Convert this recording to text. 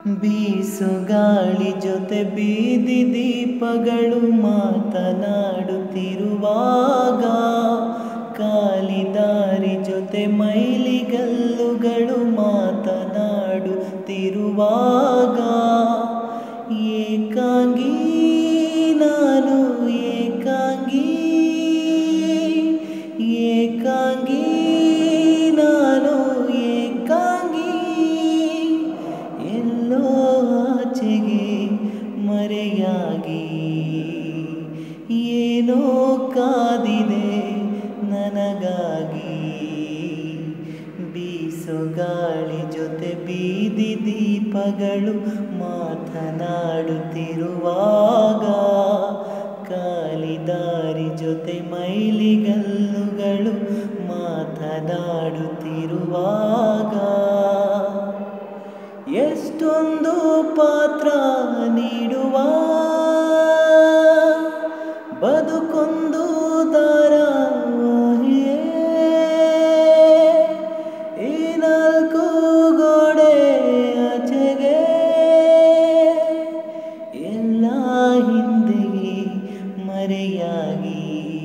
ಬೀಸು ಗಾಳಿ ಜೊತೆ ಬೀದಿ ದೀಪಗಳು ಮಾತನಾಡುತ್ತಿರುವಾಗ ಕಾಲಿ ದಾರಿ ಜೊತೆ ಮೈಲಿಗಲ್ಲುಗಳು ಮಾತನಾಡುತ್ತಿರುವಾಗ ಏಕಾಂಗಿ ನಾನು ಏಕಾಂಗಿ ಏಕಾಂಗಿ ನಾನು ಏಕಾಂಗಿ ಎಲ್ಲೋ ಆಚೆಗೆ ಮರೆಯಾಗಿ ಏನೋ ಕಾದಿದೆ ನನಗಾಗಿ ಬೀಸೋ ಗಾಳಿ ಜೊತೆ ಬೀದಿ ದೀಪಗಳು ಮಾತನಾಡುತ್ತಿರುವಾಗ ಕಾಲಿ ದಾರಿ ಜೊತೆ ಮೈಲಿಗಲ್ಲುಗಳು ಮಾತನಾಡುತ್ತಿರುವಾಗ ಎಷ್ಟೊಂದು ಪಾತ್ರ ನೀಡುವ ಬದುಕೊಂದು ಧಾರಾವಾಹಿಯೇ ಈ ನಾಲ್ಕು ಗೋಡೆ ಆಚೆಗೆ ಎಲ್ಲ ಹಿಂದೆಯೇ ಮರೆಯಾಗಿ